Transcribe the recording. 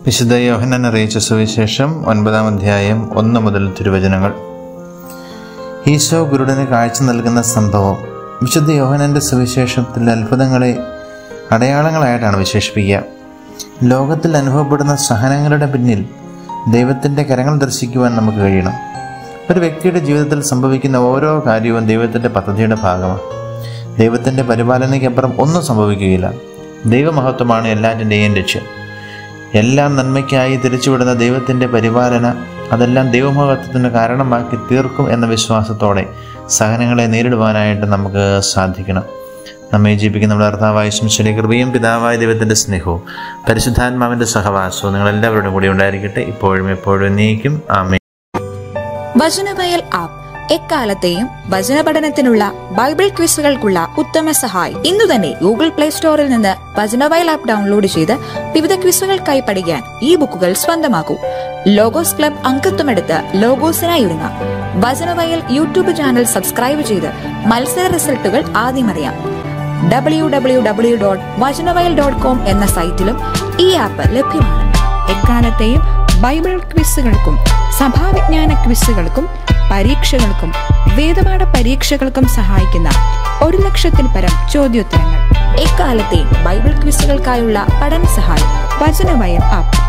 വിശുദ്ധ യോഹനൻ അറിയിച്ച സുവിശേഷം ഒൻപതാം അധ്യായം ഒന്ന് മുതൽ തിരുവചനങ്ങൾ ഈശോ ഗുരുടന് കാഴ്ച നൽകുന്ന സംഭവം വിശുദ്ധ യോഹനൻ്റെ സുവിശേഷത്തിൽ അത്ഭുതങ്ങളെ അടയാളങ്ങളായിട്ടാണ് വിശേഷിപ്പിക്കുക ലോകത്തിൽ അനുഭവപ്പെടുന്ന സഹനങ്ങളുടെ പിന്നിൽ ദൈവത്തിൻ്റെ കരങ്ങൾ ദർശിക്കുവാൻ നമുക്ക് കഴിയണം ഒരു വ്യക്തിയുടെ ജീവിതത്തിൽ സംഭവിക്കുന്ന ഓരോ കാര്യവും ദൈവത്തിൻ്റെ പദ്ധതിയുടെ ഭാഗമാണ് ദൈവത്തിൻ്റെ പരിപാലനയ്ക്കപ്പുറം ഒന്നും സംഭവിക്കുകയില്ല ദൈവമഹത്വമാണ് എല്ലാറ്റിൻ്റെയും ലക്ഷ്യം എല്ലാം നന്മയ്ക്കായി തിരിച്ചുവിടുന്ന ദൈവത്തിൻ്റെ പരിപാലന അതെല്ലാം ദൈവമഹത്വത്തിന് കാരണമാക്കി തീർക്കും എന്ന വിശ്വാസത്തോടെ സഹനങ്ങളെ നേരിടുവാനായിട്ട് നമുക്ക് സാധിക്കണം നമ്മെ ജീവിക്കുന്ന നമ്മുടെ കർത്താവായ ശംശരി കൃപയും പിതാവായ ദൈവത്തിൻ്റെ സ്നേഹവും പരിശുദ്ധാത്മാവിൻ്റെ സഹവാസവും നിങ്ങളെല്ലാവരുടെയും കൂടി ഉണ്ടായിരിക്കട്ടെ ഇപ്പോഴും എപ്പോഴും എന്നേക്കും ആമേ വചനവയൽ ആപ്പ് എക്കാലത്തെയും വചന പഠനത്തിനുള്ള ബൈബിൾ ക്വിസുകൾക്കുള്ള ഉത്തമ സഹായി ഇന്നു തന്നെ ഗൂഗിൾ പ്ലേ സ്റ്റോറിൽ നിന്ന് വചനവയൽ ആപ്പ് ഡൗൺലോഡ് ചെയ്ത് വിവിധ ക്വിസുകൾക്കായി പഠിക്കാൻ ഈ ബുക്കുകൾ സ്വന്തമാക്കൂ ലോഗോസ് ക്ലബ് അംഗത്വമെടുത്ത് ലോഗോസിനായി ഒരുങ്ങാം വചനവയൽ യൂട്യൂബ് ചാനൽ സബ്സ്ക്രൈബ് ചെയ്ത് മത്സര റിസൾട്ടുകൾ ആദ്യം അറിയാം W W W dot Vachanavayal dot com എന്ന സൈറ്റിലും ഈ ആപ്പ് ലഭ്യമാണ് എക്കാലത്തെയും ബൈബിൾ ക്വിസുകൾക്കും സഭാവിജ്ഞാന ക്വിസുകൾക്കും പരീക്ഷകൾക്കും വേദപാഠ പരീക്ഷകൾക്കും സഹായിക്കുന്ന ഒരു ലക്ഷത്തിൽ പരം ചോദ്യോത്തരങ്ങൾ എക്കാലത്തെയും ബൈബിൾ ക്വിസുകൾക്കായുള്ള പഠന സഹായം വചനവയൽ ആപ്പ്